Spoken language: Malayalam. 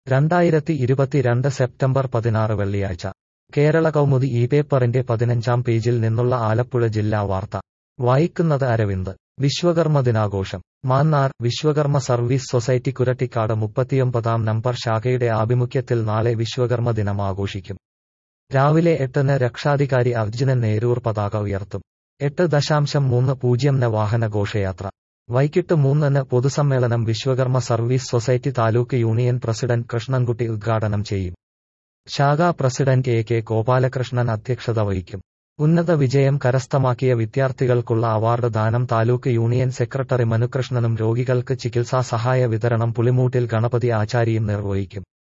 രണ്ടായിരത്തി ഇരുപത്തിരണ്ട് സെപ്റ്റംബർ പതിനാറ് വെള്ളിയാഴ്ച കേരള കൗമുദി ഈ പേപ്പറിന്റെ പതിനഞ്ചാം പേജിൽ നിന്നുള്ള ആലപ്പുഴ ജില്ലാ വാർത്ത വായിക്കുന്നത് അരവിന്ദ് വിശ്വകർമ്മ ദിനാഘോഷം മാന്നാർ വിശ്വകർമ്മ സർവീസ് സൊസൈറ്റി കുരട്ടിക്കാട് മുപ്പത്തിയൊമ്പതാം നമ്പർ ശാഖയുടെ ആഭിമുഖ്യത്തിൽ നാളെ വിശ്വകർമ്മ ദിനം ആഘോഷിക്കും രാവിലെ എട്ടിന് രക്ഷാധികാരി അർജുനൻ നേരൂർ പതാക ഉയർത്തും എട്ട് ദശാംശം മൂന്ന് പൂജ്യം ന് വാഹന ഘോഷയാത്ര വൈകിട്ട് മൂന്നിന് പൊതുസമ്മേളനം Vishwakarma service society taluk union president Krishnankutty ഉദ്ഘാടനം ചെയ്യും ശാഖാ പ്രസിഡന്റ് എ കെ ഗോപാലകൃഷ്ണൻ അധ്യക്ഷത വഹിക്കും ഉന്നത വിജയം കരസ്ഥമാക്കിയ വിദ്യാർത്ഥികൾക്കുള്ള അവാർഡ് ദാനം താലൂക്ക് യൂണിയൻ സെക്രട്ടറി മനുകൃഷ്ണനും രോഗികൾക്ക് ചികിത്സാ സഹായ വിതരണം പുളിമൂട്ടിൽ ഗണപതി ആചാരിയും നിർവഹിക്കും